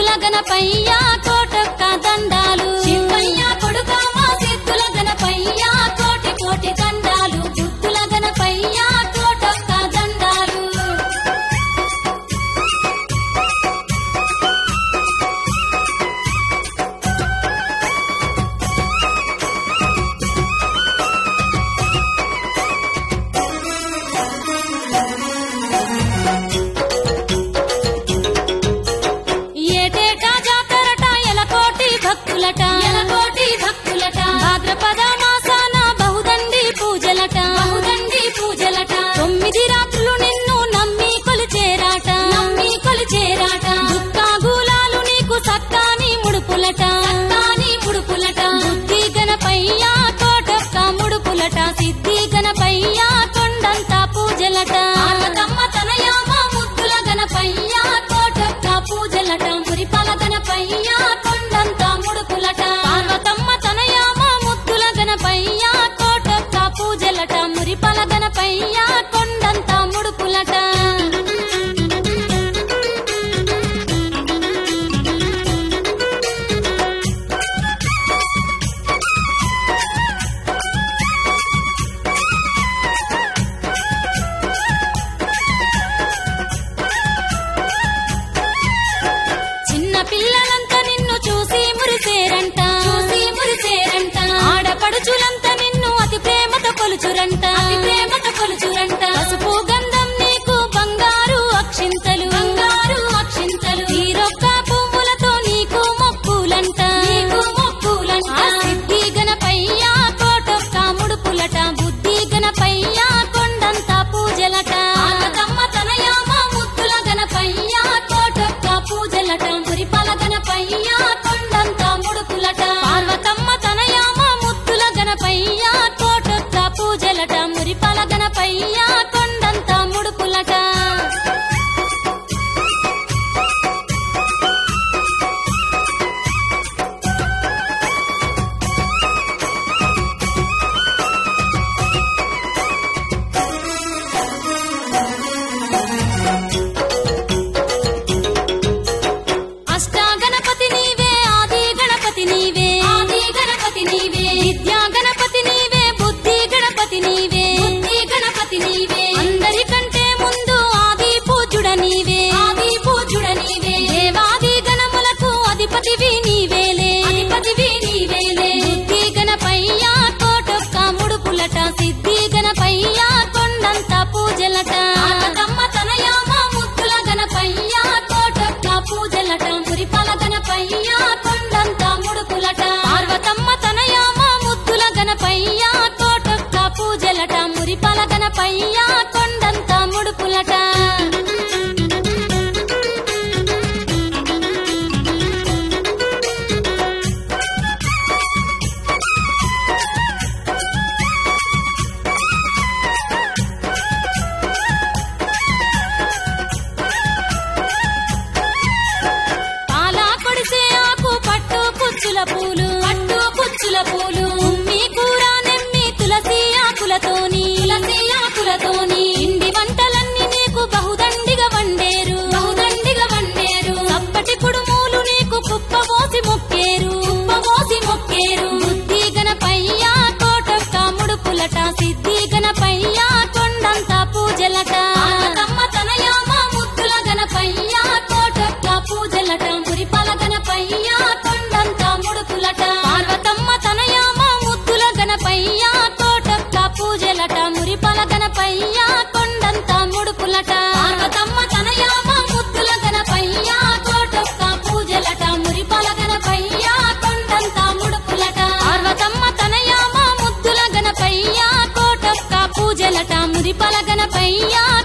ముద్దుల గణపయ్య కోటొక్క దండాలు శివయ్య కొడుక మా సిద్ధుల గణపయ్య కోటి కోటి దండాలు ముద్దుల గణపయ్య కోటొక్క దండాలు ఏటేటా జాతరట ఎలకోటి భక్తులట ఎలకోటి భక్తులట భాద్రపద మాసాన బహుదండి పూజలట బహుదండి పూజలట తొమ్మిది రాత్రులు నిన్ను నమ్మి కొలిచేరాట నమ్మి కొలిచేరాట దుఃఖాగూలాలు నీకు సక్కాని ముడుపులట సక్కాని ముడుపులట బుద్ధి గణపయ్య కోటొక్క ముడుపులట సిద్ధి గణపయ్య కొండంత పూజలట ఆలతమ్మ తనయామ ముద్దుల గణపయ్య కోటొక్క పూజలట మురిపాల గణపయ్య కొండంత ముడుపులట పార్వతమ్మ తనయామ ముద్దుల గణపయ్య కోటొక్క పూజలట మురిపాల గణపయ్య కొండంత ముడుపులట చిన్న పిల్లలంతా నిన్ను చూసి మురిసేరంట చూసి మురిసేరంట ఆడపడుచులంతా నిన్ను అతి ప్రేమతో కొలుచురంట అతి ప్రేమతో కొలుచురంట పసుపు గంధం నీకు బంగారు అక్షింతలు బంగారు అక్షింతలు తీరొక్క పువ్వులతో నీకు మొక్కులంట నీకు మొక్కులంట సిద్ధి గణపయ్య కోటొక్క ముడుపులట బుద్ధి గణపయ్య కొండంత పూజలట ఆలతమ్మ తనయామ ముద్దుల గణపయ్య కోటొక్క పూజలట మురిపాల గణపయ్య కొండంత ముడుపులట పార్వతమ్మ తనయామ ముద్దుల గణపయ్య కోటొక్క పూజలట మురిపాల గణపయ్య కొండంత ముడుపులట అష్టా గణపతి నీవే ఆది గణపతి నీవే ఆది గణపతి నీవే విద్యా గణపతి నీవే బుద్ధి గణపతి నీవే బుద్ధి గణపతి నీవే అందరికంటే ముందు ఆది పూజుడ నీవే ఆది పూజుడ నీవే దేవాది గణములకు అధిపతివి నీవేలే అధిపతివి నీవేలే బుద్ధి గణపయ్య కోటొక్క ముడుపులట సిద్ధి గణపయ్య కొండంత పూజలట ఆలతమ్మ తనయామ ముద్దుల గణపయ్య కోటొక్క పూజలట మురిపాల గణపయ్య కొండంత ముడుపులట పార్వతమ్మ తనయామ ముద్దుల గణపయ్య కోటొక్క పూజలట మురిపాల గణపయ్య కొండంత ముడుపులట పాలా కొడిసే ఆకు పట్టు పుచ్చుల పూలు పట్టు పుచ్చుల పూలు ఉమ్మి కూర నెమ్మి తులసి ఆకులతోని తులసి ఆకులతోని ఇండి వంటలన్నీ నీకు బహుదండిగా వండేరు బహుదండిగా వండేరు అప్పటి కుడుమూలు నీకు కుప్ప పోసి మొక్కేరు కుప్ప పోసి మొక్కేరు బుద్ధి గణపయ్య కోటొక్క ముడుపులట సిద్ధి గణపయ్య కొండంత పూజలట ఆలతమ్మ తనయామ ముద్దుల గణపయ్య కోటొక్క పూజలట మురిపాల గణపయ్య కొండంత ముడుపులట పార్వతమ్మ తనయామ ముద్దుల గణపయ్య కోటొక్క పూజలట మురిపాల గణపయ్య కొండంత ముడుపులట పార్వతమ్మ తనయామ ముద్దుల గణపయ్య కోటొక్క పూజలట మురిపాల గణపయ్య కొండంత ముడుపులట పార్వతమ్మ తనయామ ముద్దుల గణపయ్య కోటొక్క పూజలట మురిపాల గణపయ్య